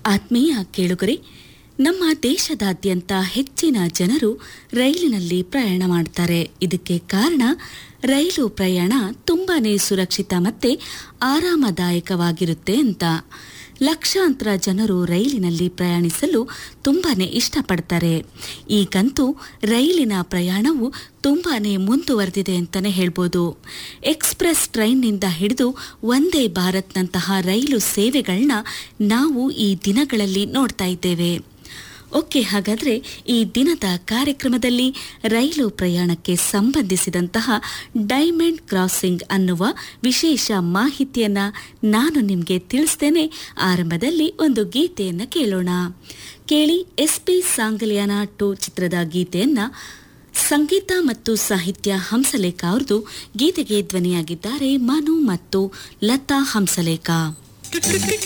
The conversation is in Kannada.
ಆತ್ಮೀಯ ಕೇಳುಗರೆ ನಮ್ಮ ದೇಶದಾದ್ಯಂತ ಹೆಚ್ಚಿನ ಜನರು ರೈಲಿನಲ್ಲಿ ಪ್ರಯಾಣ ಮಾಡ್ತಾರೆ ಇದಕ್ಕೆ ಕಾರಣ ರೈಲು ಪ್ರಯಾಣ ತುಂಬಾನೇ ಸುರಕ್ಷಿತ ಮತ್ತೆ ಆರಾಮದಾಯಕವಾಗಿರುತ್ತೆ ಅಂತ ಲಕ್ಷಾಂತರ ಜನರು ರೈಲಿನಲ್ಲಿ ಪ್ರಯಾಣಿಸಲು ತುಂಬಾನೇ ಇಷ್ಟಪಡ್ತಾರೆ ಈಗಂತೂ ರೈಲಿನ ಪ್ರಯಾಣವು ತುಂಬಾನೇ ಮುಂದುವರೆದಿದೆ ಅಂತಾನೆ ಹೇಳ್ಬೋದು ಎಕ್ಸ್ಪ್ರೆಸ್ ಟ್ರೈನ್ನಿಂದ ಹಿಡಿದು ಒಂದೇ ಭಾರತ್ನಂತಹ ರೈಲು ಸೇವೆಗಳನ್ನ ನಾವು ಈ ದಿನಗಳಲ್ಲಿ ನೋಡ್ತಾ ಇದ್ದೇವೆ ಓಕೆ ಹಾಗಾದ್ರೆ ಈ ದಿನದ ಕಾರ್ಯಕ್ರಮದಲ್ಲಿ ರೈಲು ಪ್ರಯಾಣಕ್ಕೆ ಸಂಬಂಧಿಸಿದಂತಹ ಡೈಮಂಡ್ ಕ್ರಾಸಿಂಗ್ ಅನ್ನುವ ವಿಶೇಷ ಮಾಹಿತಿಯನ್ನ ನಾನು ನಿಮಗೆ ತಿಳಿಸ್ತೇನೆ ಆರಂಭದಲ್ಲಿ ಒಂದು ಗೀತೆಯನ್ನ ಕೇಳೋಣ ಕೇಳಿ ಎಸ್ ಪಿ ಸಾಂಗಲಿಯಾನ ಟು ಚಿತ್ರದ ಗೀತೆಯನ್ನ ಸಂಗೀತ ಮತ್ತು ಸಾಹಿತ್ಯ ಹಂಸಲೇಖ ಅವ್ರದ್ದು ಗೀತೆಗೆ ಧ್ವನಿಯಾಗಿದ್ದಾರೆ ಮನು ಮತ್ತು ಲತಾ ಹಂಸಲೇಖ